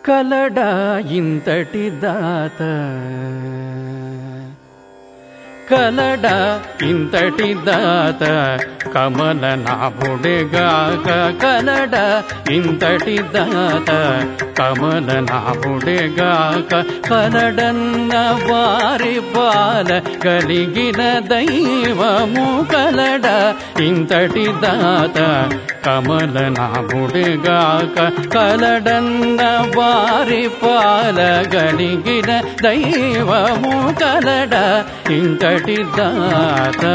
కలడా ఇంతటి దాత కలడా ఇంతటి దాత కమల నాభుడేగాక కలడ ఇంతటి దాత కమల నాభుడేగాక కలడన్న వారి బాల కలిగిన దైవము కలడ ఇంతటి దాత కమల నాభుడేగాక కలడన్న వారి పాల గలిగిన దైవము కలడ ఇంతటి దాత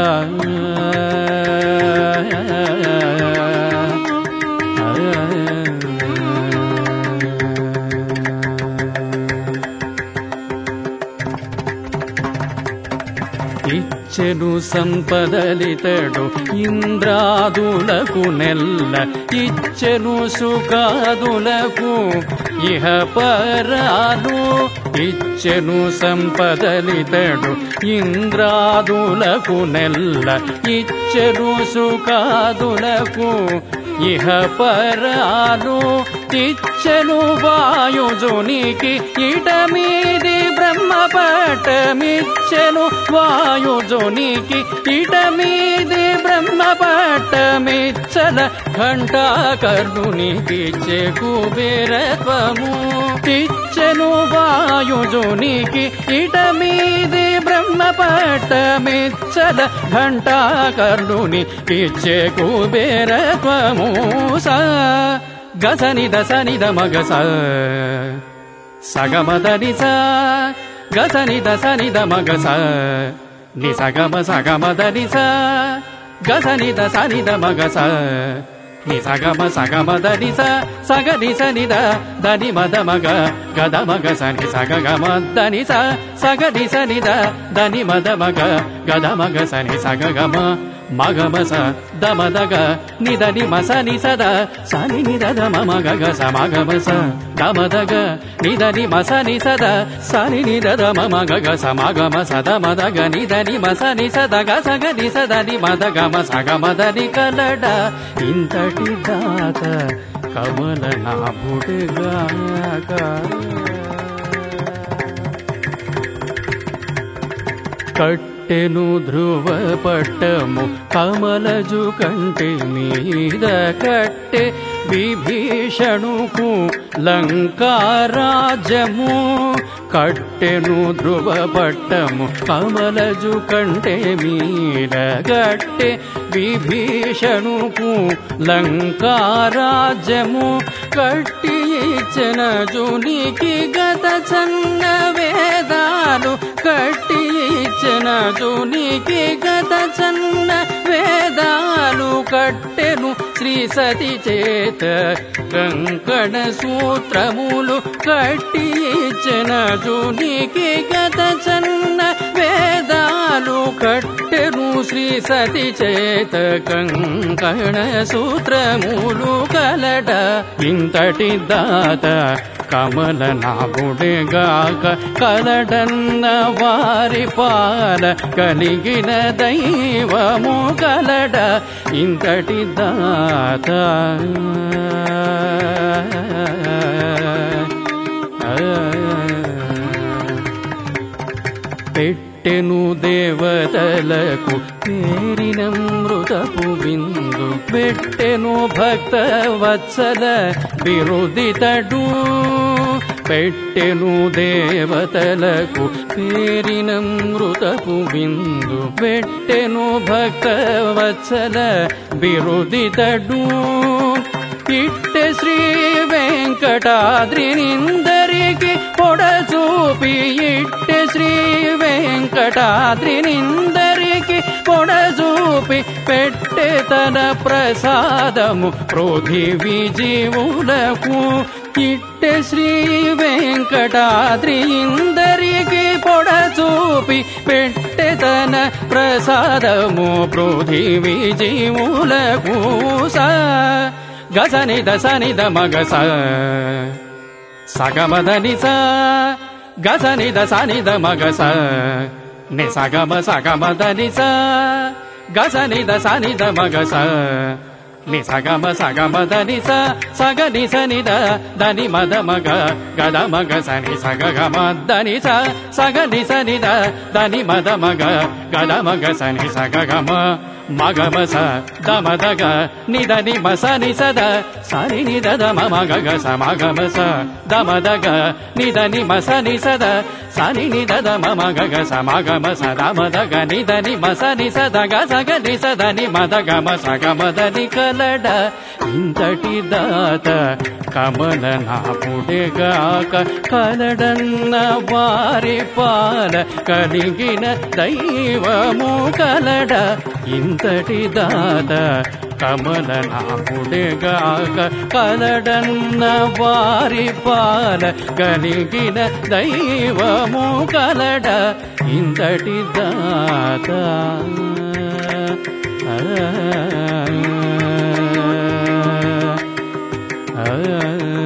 ఇచ్చెను సంపదలితడు ఇంద్రాదులకు నెల్ల ఇచ్చెను సుఖాదులకు ఇహ పరాలు ఇచ్చెను సంపదలితడు ఇంద్రాదులకు నెల్ల ఇచ్చెను సుఖాదులకు ఇహ పరాలు ఇచ్చెను వాయుజునికి ఇట మీది బ్రహ్మ పట్టమిచ్చెను వాయుజునికి ఇట మీది బ్రహ్మ పట్టమిచ్చల ఘంటాకర్ణునికి కుబేరత్వము ఇచ్చెను వాయుజునికి ఇట మీది బ్రహ్మ పట్టమిచ్చల ఘంటాకర్ణుని ఇచ్చే కుబేరత్వము స గసని దసని దమగస సగమదని స గసని దసని దమగస ని సగమ సగమదని స గసని దసని దమగస ని సగమ సగమదని స సగని సని ద దని మద మగ గద మగ సని సగ గమ దని స సగని సని ద దని మద మగ గద మగ సని సగ గమ మగమస దమదగ నిదని మస నిసద సని నిదద మమ గగ సమగమస దమదగ నిదని మస నిసద సని నిదద మమ గగ సమగమ సదమదగ నిదని మస నిసద గసగ నిసదని మదగమ సగమదని కలడ ఇంతటి దాత కమల నాభుడుగాక కట్టెను ధ్రువ పట్టము కమలజు కంటి మీద కట్టె విభీషణుకు లంకారాజ్యము కట్టెను ధ్రువ పట్టము కమలజు కంటే మీద కట్టె విభీషణుకు లంకారాజ్యము కట్టి ఇచ్చిన జునికి గత చన్న వేదాలు కట్టి ఇచ్చిన జునికి గత చన్న వేదాలు కట్టెను శ్రీ సతి చేత కంకణ సూత్రములు కట్టి ఇచ్చిన జునికి గత చన్న వేదాలు కట్టెను శ్రీ సతి చేత కంకణ సూత్రములు కలట ఇంతటి దాత కమల నాగుడిగాక కలడన్న వారి పాల కలిగిన దైవము కలడ ఇంతటి దాత పెట్టెను దేవతలకు పేరిన మృతపు బిందు పెట్టెను భక్త వత్సల బిరుదితడు పెట్టెను దేవతలకు పేరిన మృతపు బిందు పెట్టెను భక్త వత్సల బిరుదితడు ఇట్టె శ్రీ వెంకటాద్రినిందరికి పొడచూపి ఇట్టె శ్రీ వెంకటాద్రినిందరికి పొడచూపి పెట్టె తన ప్రసాదము పృథివీ జీవులకు ఇట్టె శ్రీ వెంకటాద్రి ఇందరికి పొడచూపి పెట్టె తన ప్రసాదము పృథివీ జీవులకు స గసని దసని దమగస సగమదని స గసని దసని దమగస ని సగమ సగమదని స గసని దసని దమగస ని సగమ సగమ దని స సగ ని స ని ద దని మద మగ గద మగ స ని సగ గమ దని స సగ ని స ని ద దని మద మగ గద మగ స ని సగ గమ మగ మ స ద మద గ ని ద ని మ స ని స ద స ని ని ద ద మ మ గ గ స మ గ మ స ద మ ద గ ని ద ని మ స ని స ద స ని ని ద ద మ మ గ గ స మ గ మ స ద మ ద గ ని ద ని మ స ని స ద గ స గ ని స ద ని మ ద గ మ స గ మ ద ని కలడ ఇంతటి దాత కమల నాపుడెగాక కలడన్న వారి పాల కలిగిన దైవము కలడ ఇంతటి దాత కమల నాపుడెగాక కలడన్న వారి పాల కలిగిన దైవము కలడ ఇంతటి దాత ఆ ఆ